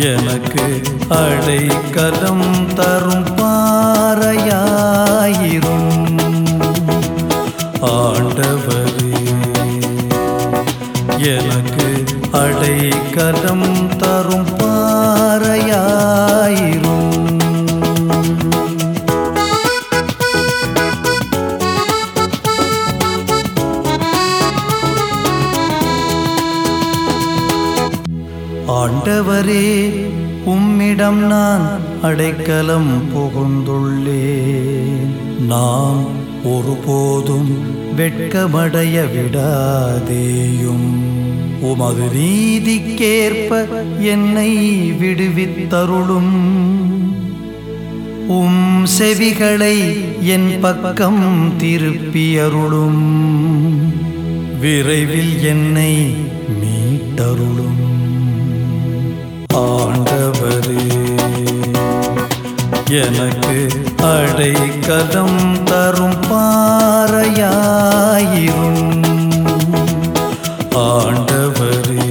எனக்கு அடைக்கலம் தரும் பாறையாயிரும் ஆண்டவரே எனக்கு அடைக்கலம் தரும் பாறையாயிரும் ஆண்டவரே உம்மிடம் நான் அடைக்கலம் புகுந்துள்ளேன் நான் ஒருபோதும் வெட்கமடைய விடாதேயும் உமது நீதிக்கேற்ப என்னை விடுவித்தருளும் உம் செவிகளை என் பக்கம் திருப்பியருளும் விரைவில் என்னை மீட்டருளும் ஆண்டவரே எனக்கு அடைக்கலம் தரும் பாறையாயிரும் ஆண்டவரே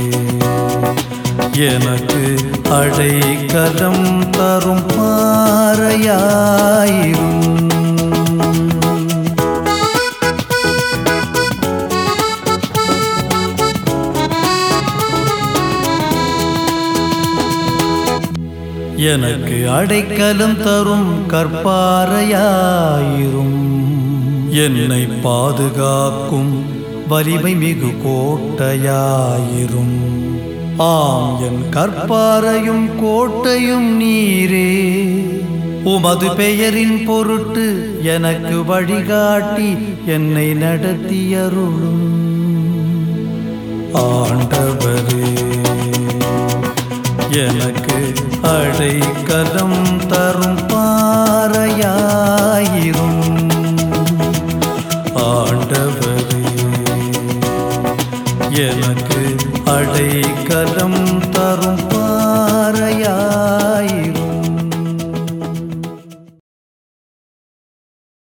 எனக்கு அடைக்கலம் தரும் பாறையாயிரும் எனக்கு அடைக்கலம் தரும் கற்பாறையாயிரும் என்னை பாதுகாக்கும் வலிமை மிகு கோட்டையாயிரும் ஆம் என் கற்பாரையும் கோட்டையும் நீரே உமது பெயரின் பொருட்டு எனக்கு வழிகாட்டி என்னை நடத்தியருளும் ஆண்டவரே எனக்கு அடைக்கலம் தரும் பாறையாயிரும் ஆண்டவரே எனக்கு அடைக்கலம் தரும்